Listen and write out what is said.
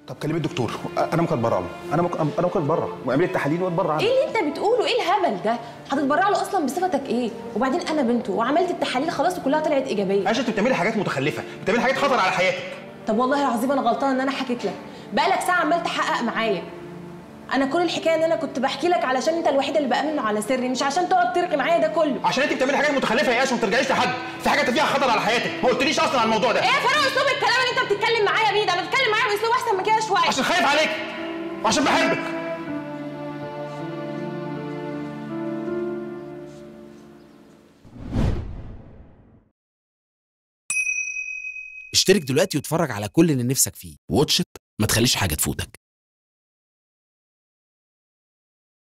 طب كلمي الدكتور انا ممكن اتبرع له انا ممكن انا ممكن اتبرع واعملي التحاليل واتبرع عنه. ايه اللي انت بتقوله ايه الهبل ده هتتبرع له اصلا بصفتك ايه وبعدين انا بنته وعملت التحاليل خلاص وكلها طلعت ايجابيه عشان انت بتعملي حاجات متخلفه بتعملي حاجات خطر على حياتك طب والله العظيم انا غلطانه ان انا حكيت لك بقالك ساعه عمال تحقق معايا انا كل الحكايه ان انا كنت بحكي لك علشان انت الوحيده اللي بامن على سري مش عشان تقعد ترغي معايا ده كله عشان انت بتعملي حاجات متخلفه يا ياسر وما ترجعيش لحد في حاجه فيها خطر على حياتك ما قلتليش اصلا عن الموضوع ده ايه يا فرق اسلوب الكلام اللي انت بتتكلم معايا بيه ده ما تتكلم معايا باسلوب احسن من كده شويه عشان خايف عليك وعشان بحبك اشترك دلوقتي واتفرج على كل اللي نفسك فيه واتش إت، ما تخليش حاجة تفوتك